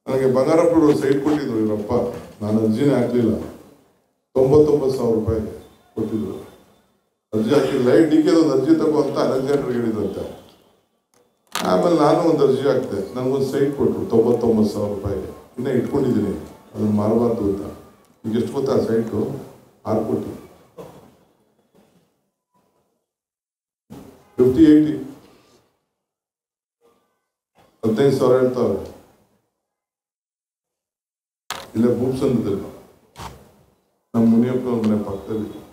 ನನಗೆ ಬಂಗಾರಪ್ಪನವರು ಸೈಟ್ ಕೊಟ್ಟಿದ್ರು ಇವರಪ್ಪ ನಾನು ಅರ್ಜಿನೇ ಹಾಕ್ಲಿಲ್ಲ ತೊಂಬತ್ತೊಂಬತ್ತು ಸಾವಿರ ರೂಪಾಯಿ ಕೊಟ್ಟಿದ್ರು ಅರ್ಜಿ ಹಾಕಿಲ್ಲ ಡಿ ಕೆ ಒಂದು ಅರ್ಜಿ ತಗೋ ಅಂತ ಅಲೆಕ್ಸಾಂಡರ್ ಹೇಳಿದ್ರಂತೆ ಆಮೇಲೆ ನಾನು ಒಂದು ಅರ್ಜಿ ಹಾಕ್ತೆ ನನಗೊಂದು ಸೈಟ್ ಕೊಟ್ಟರು ತೊಂಬತ್ತೊಂಬತ್ತು ಸಾವಿರ ರೂಪಾಯಿಗೆ ಇನ್ನೂ ಇಟ್ಕೊಂಡಿದ್ದೀನಿ ಅದನ್ನು ಮಾರಬಾರ್ದು ಅಂತ ಈಗ ಎಷ್ಟು ಗೊತ್ತಾ ಸೈಟು ಆರು ಕೋಟಿ ಫಿಫ್ಟಿ ಏಯ್ಟಿ ಹದಿನೈದು ಸಾವಿರ ಹೇಳ್ತಾವ್ರೆ ಇಲ್ಲೇ ಭೂಪ್ಸಂದ್ರದಲ್ಲಿ ನಮ್ಮ ಮುನಿಯಪ್ಪನವ್ರ ಮನೆ ಪಕ್ಕದಲ್ಲಿ